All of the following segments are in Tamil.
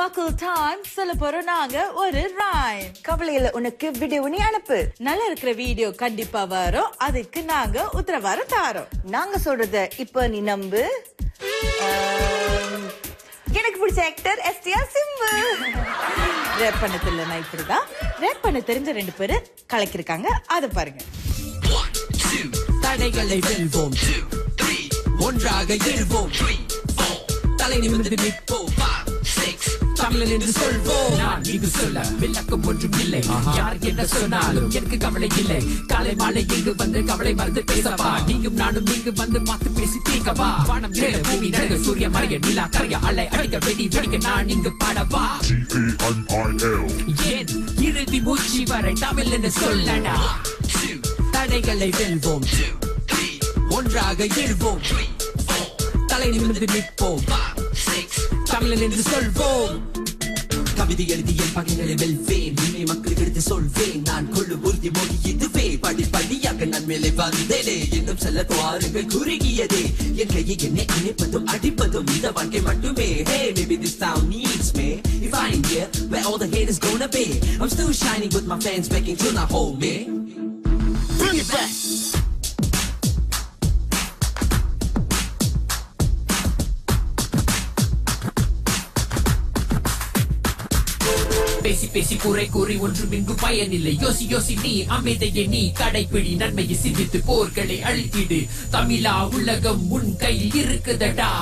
பக்கல் டைம் சொல்ல போறோம் நாங்க ஒரு ரைம் கவலையில உனக்கு வீடியோ நீ அனுப்பு நல்லா இருக்கிற வீடியோ கண்டிப்பா வரும் அதுக்கு நாங்க உத்தரவாதம் தாரோம் நாங்க சொல்றத இப்ப நீ நம்பு ஆம், எனக்கு பிடிச்ச ஆக்டர் எஸ்டிஆர் சிம்பு ரேப் பண்ண தெரியலனா இப்படிதான் ரேப் பண்ண தெரிஞ்ச ரெண்டு பேரு கலக்கிருக்காங்க அதை பாருங்க தடைகளை வெல்வோம் ஒன்றாக எழுவோம் தலை நிமிர்ந்து நிற்போம் தமிழன் என்று சொல்வோம் நான் இங்கு சொல்ல விளக்கம் ஒன்றும் இல்லை யார் என்ன சொன்னாலும் எனக்கு கவலை இல்லை காலை மாலை இங்கு வந்து கவலை மறந்து பேசவா நீயும் நானும் இங்கு வந்து மாத்து பேசி தீர்க்கவா வானம் ஏழு பூமி நடுக சூரிய மறைய நிலா கரைய அலை அடிக்க வெடி வெடிக்க நான் இங்கு பாடவா T-A-M-I-L. ஏன் இறுதி மூச்சு வரை தமிழ் என்று சொல்லடா தடைகளை வெல்வோம் ஒன்றாக எழுவோம் தலை நிமிர்ந்து நிற்போம் தமிழன் என்று சொல்வோம் கவிதை எழுதி என் பகைகளை வெல்வேன் இனிமே மக்களுக்கு எடுத்து சொல்வேன் நான் கொள்ளும் உறுதி மொழி இதுவே படி படியாக நான் மேலே வந்தேனே இன்னும் செல்ல துவாரங்கள் குறுகியதே என் கையை என்னை இணைப்பதும் அடிப்பதும் இந்த வாழ்க்கை மட்டுமே Hey, maybe this town needs me If I ain't here, where all the haters gonna be I'm still shining with my fans begging to not hold me Bring it back பேசி பேசி குறை கூறி ஒன்றும் இங்கு பயனில்லை யோசி யோசி நீ அமைதியை நீ கடைப்பிடி நன்மையை சிந்தித்து போர்களை அழித்திடு தமிழா உலகம் உன் கையில் இருக்குதடா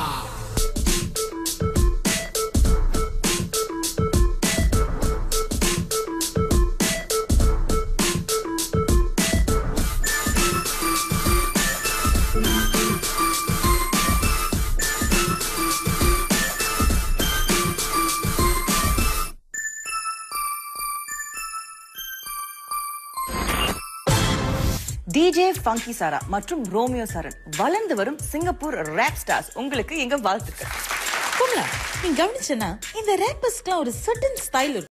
டிஜே ஃபங்கி சாரா மற்றும் ரோமியோ சரண் வளர்ந்து வரும் சிங்கப்பூர் ரேப் ஸ்டார்ஸ் உங்களுக்கு எங்க வாழ்த்துக்கள் கும்லா நீ கவனிச்சனா இந்த ரேப்பர்ஸ்க்குலாம் ஒரு சர்டன் ஸ்டைல்